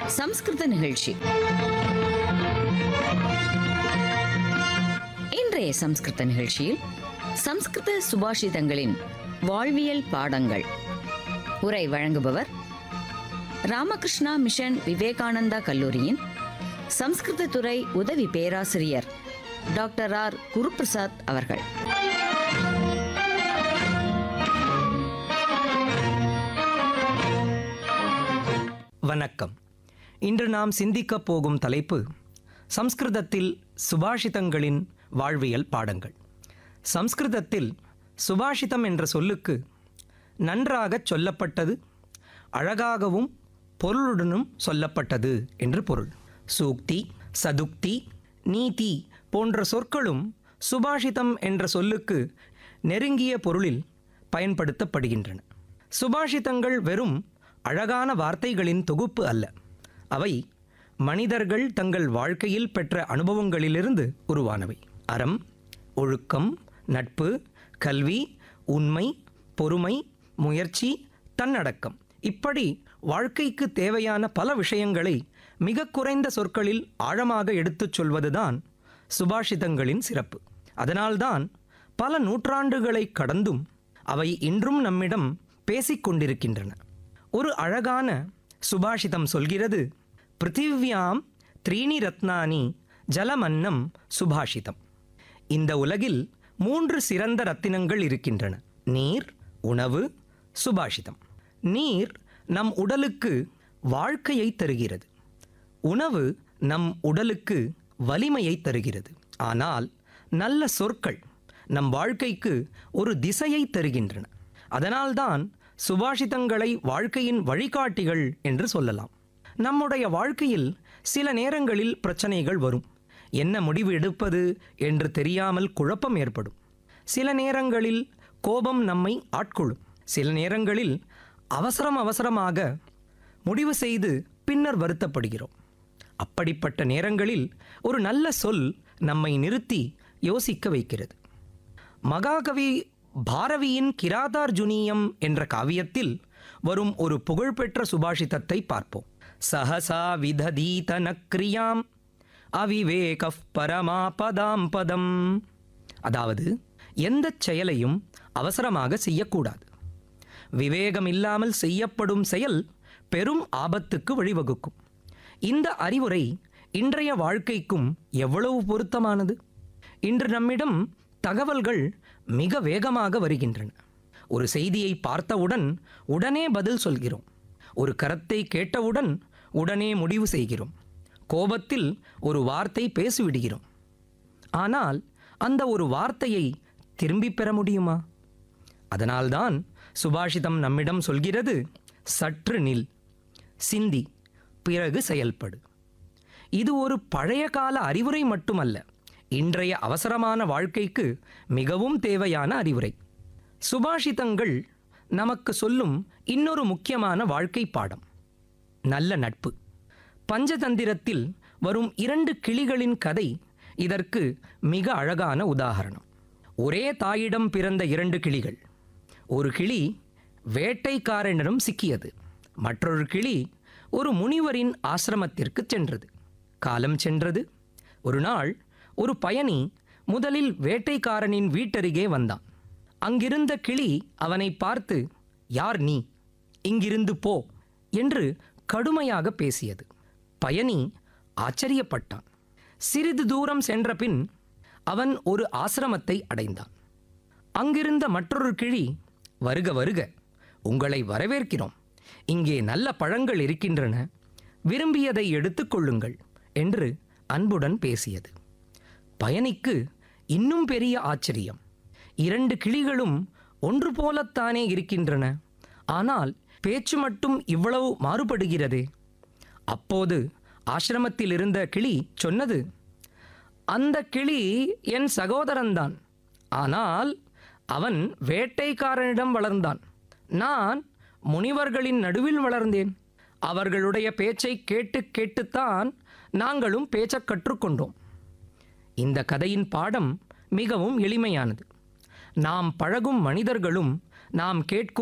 சம்ஸ்கிருத நிகழ்ச்சி இன்றைய சம்ஸ்கிருத நிகழ்ச்சியில் சம்ஸ்கிருத சுபாஷிதங்களின் வாழ்வியல் பாடங்கள் உரை வழங்குபவர் ராமகிருஷ்ணா மிஷன் விவேகானந்தா கல்லூரியின் சம்ஸ்கிருத துறை உதவி பேராசிரியர் டாக்டர் ஆர் குருபிரசாத் அவர்கள் வணக்கம் இன்று நாம் சிந்திக்கப் போகும் தலைப்பு சம்ஸ்கிருதத்தில் சுபாஷிதங்களின் வாழ்வியல் பாடங்கள் சம்ஸ்கிருதத்தில் சுபாஷிதம் என்ற சொல்லுக்கு நன்றாகச் சொல்லப்பட்டது அழகாகவும் பொருளுடனும் சொல்லப்பட்டது என்று பொருள் சூக்தி சதுக்தி நீதி போன்ற சொற்களும் சுபாஷிதம் என்ற சொல்லுக்கு நெருங்கிய பொருளில் பயன்படுத்தப்படுகின்றன சுபாஷிதங்கள் வெறும் அழகான வார்த்தைகளின் தொகுப்பு அல்ல அவை மனிதர்கள் தங்கள் வாழ்க்கையில் பெற்ற அனுபவங்களிலிருந்து உருவானவை அறம் ஒழுக்கம் நட்பு கல்வி உண்மை பொறுமை முயற்சி தன்னடக்கம் இப்படி வாழ்க்கைக்கு தேவையான பல விஷயங்களை மிக குறைந்த சொற்களில் ஆழமாக எடுத்துச் சொல்வதுதான் சுபாஷிதங்களின் சிறப்பு அதனால்தான் பல நூற்றாண்டுகளை கடந்தும் அவை இன்றும் நம்மிடம் பேசிக் கொண்டிருக்கின்றன ஒரு அழகான சுபாஷிதம் சொல்கிறது பிருத்திவ்யாம் த்ரீணி ரத்னானி ஜலமன்னம் சுபாஷிதம் இந்த உலகில் மூன்று சிறந்த ரத்தினங்கள் இருக்கின்றன நீர் உணவு சுபாஷிதம் நீர் நம் உடலுக்கு வாழ்க்கையை தருகிறது உணவு நம் உடலுக்கு வலிமையை தருகிறது ஆனால் நல்ல சொற்கள் நம் வாழ்க்கைக்கு ஒரு திசையை தருகின்றன அதனால்தான் சுபாஷிதங்களை வாழ்க்கையின் வழிகாட்டிகள் என்று சொல்லலாம் நம்முடைய வாழ்க்கையில் சில நேரங்களில் பிரச்சனைகள் வரும் என்ன முடிவு எடுப்பது என்று தெரியாமல் குழப்பம் ஏற்படும் சில நேரங்களில் கோபம் நம்மை ஆட்கொள்ளும் சில நேரங்களில் அவசரம் அவசரமாக முடிவு செய்து பின்னர் வருத்தப்படுகிறோம் அப்படிப்பட்ட நேரங்களில் ஒரு நல்ல சொல் நம்மை நிறுத்தி யோசிக்க வைக்கிறது மகாகவி பாரவியின் கிராதார்ஜுனியம் என்ற காவியத்தில் வரும் ஒரு புகழ்பெற்ற சுபாஷிதத்தை பார்ப்போம் சஹசா விததீத நக்ரியாம் அவிவேக பரமாபதாம் பதம் அதாவது எந்த செயலையும் அவசரமாக செய்யக்கூடாது விவேகம் இல்லாமல் செய்யப்படும் செயல் பெரும் ஆபத்துக்கு வழிவகுக்கும் இந்த அறிவுரை இன்றைய வாழ்க்கைக்கும் எவ்வளவு பொருத்தமானது இன்று நம்மிடம் தகவல்கள் மிக வேகமாக வருகின்றன ஒரு செய்தியை பார்த்தவுடன் உடனே பதில் சொல்கிறோம் ஒரு கருத்தை கேட்டவுடன் உடனே முடிவு செய்கிறோம் கோபத்தில் ஒரு வார்த்தை பேசிவிடுகிறோம் ஆனால் அந்த ஒரு வார்த்தையை திரும்பி பெற முடியுமா அதனால்தான் சுபாஷிதம் நம்மிடம் சொல்கிறது சற்று நில் சிந்தி பிறகு செயல்படு இது ஒரு பழைய கால அறிவுரை மட்டுமல்ல இன்றைய அவசரமான வாழ்க்கைக்கு மிகவும் தேவையான அறிவுரை சுபாஷிதங்கள் நமக்கு சொல்லும் இன்னொரு முக்கியமான வாழ்க்கை பாடம் நல்ல நட்பு பஞ்சதந்திரத்தில் வரும் இரண்டு கிளிகளின் கதை இதற்கு மிக அழகான உதாரணம் ஒரே தாயிடம் பிறந்த இரண்டு கிளிகள் ஒரு கிளி வேட்டைக்காரனிடம் சிக்கியது மற்றொரு கிளி ஒரு முனிவரின் ஆசிரமத்திற்கு சென்றது காலம் சென்றது ஒரு நாள் ஒரு பயணி முதலில் வேட்டைக்காரனின் வீட்டருகே வந்தான் அங்கிருந்த கிளி அவனை பார்த்து யார் நீ இங்கிருந்து போ என்று கடுமையாக பேசியது பயணி ஆச்சரியப்பட்டான் சிறிது தூரம் சென்ற பின் அவன் ஒரு ஆசிரமத்தை அடைந்தான் அங்கிருந்த மற்றொரு கிளி வருக வருக உங்களை வரவேற்கிறோம் இங்கே நல்ல பழங்கள் இருக்கின்றன விரும்பியதை எடுத்துக்கொள்ளுங்கள் என்று அன்புடன் பேசியது பயணிக்கு இன்னும் பெரிய ஆச்சரியம் இரண்டு கிளிகளும் ஒன்று போலத்தானே இருக்கின்றன ஆனால் பேச்சு மட்டும் இவ்வளவு மாறுபடுகிறதே அப்போது ஆசிரமத்தில் இருந்த கிளி சொன்னது அந்த கிளி என் சகோதரன்தான் ஆனால் அவன் வேட்டைக்காரனிடம் வளர்ந்தான் நான் முனிவர்களின் நடுவில் வளர்ந்தேன் அவர்களுடைய பேச்சை கேட்டு கேட்டுத்தான் நாங்களும் பேச்சக் கற்றுக்கொண்டோம் இந்த கதையின் பாடம் மிகவும் எளிமையானது நாம் பழகும் மனிதர்களும் நாம் கேட்கும்